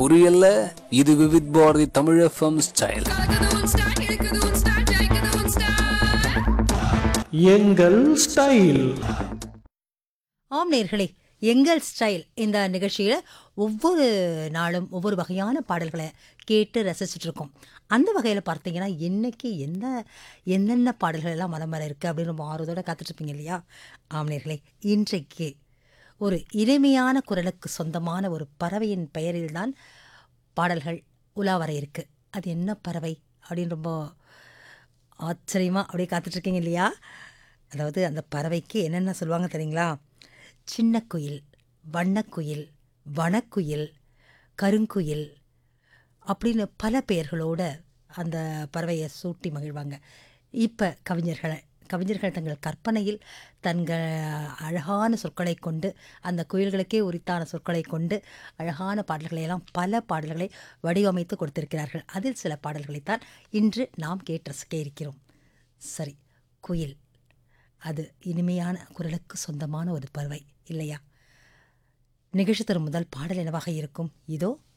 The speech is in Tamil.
புரியல இது விவித் பாரதி தமிழ் எஃப்எம் ஸ்டைல் கலக்குது உன் ஸ்டைல் இருக்குது உன் ஸ்டைல் ஜெயிக்குது உன் ஸ்டைல் எங்கள் ஸ்டைல் ஆம் நேர்களே எங்கள் ஸ்டைல் இந்த நிகழ்ச்சியில் ஒவ்வொரு நாளும் ஒவ்வொரு வகையான பாடல்களை கேட்டு ரசிச்சுட்டு இருக்கோம் அந்த வகையில் பார்த்தீங்கன்னா இன்னைக்கு என்ன என்னென்ன பாடல்கள் எல்லாம் மனம் வர இருக்குது அப்படின்னு ரொம்ப ஆர்வத்தோட காத்துட்ருப்பீங்க இல்லையா ஆம் நேர்களே இன்றைக்கு ஒரு இனிமையான குரலுக்கு சொந்தமான ஒரு பறவையின் பெயரில்தான் பாடல்கள் உலா வர இருக்கு அது என்ன பறவை அப்படின்னு ரொம்ப ஆச்சரியமாக அப்படியே காத்துட்ருக்கீங்க இல்லையா அதாவது அந்த பறவைக்கு என்னென்ன சொல்லுவாங்க தெரியுங்களா சின்ன குயில் வண்ணக்குயில் வனக்குயில் கருங்குயில் அப்படின்னு பல பெயர்களோட அந்த பறவையை சூட்டி மகிழ்வாங்க இப்போ கவிஞர்களை கவிஞர்கள் தங்கள் கற்பனையில் தங்கள் அழகான சொற்களை கொண்டு அந்த குயில்களுக்கே உரித்தான சொற்களை கொண்டு அழகான பாடல்களை எல்லாம் பல பாடல்களை வடிவமைத்து கொடுத்திருக்கிறார்கள் அதில் சில பாடல்களைத்தான் இன்று நாம் கேட்டு ரசிக்க இருக்கிறோம் சரி குயில் அது இனிமையான குரலுக்கு சொந்தமான ஒரு பறவை இல்லையா நிகழ்ச்சி தரும் முதல் பாடல் என்னவாக இருக்கும் இதோ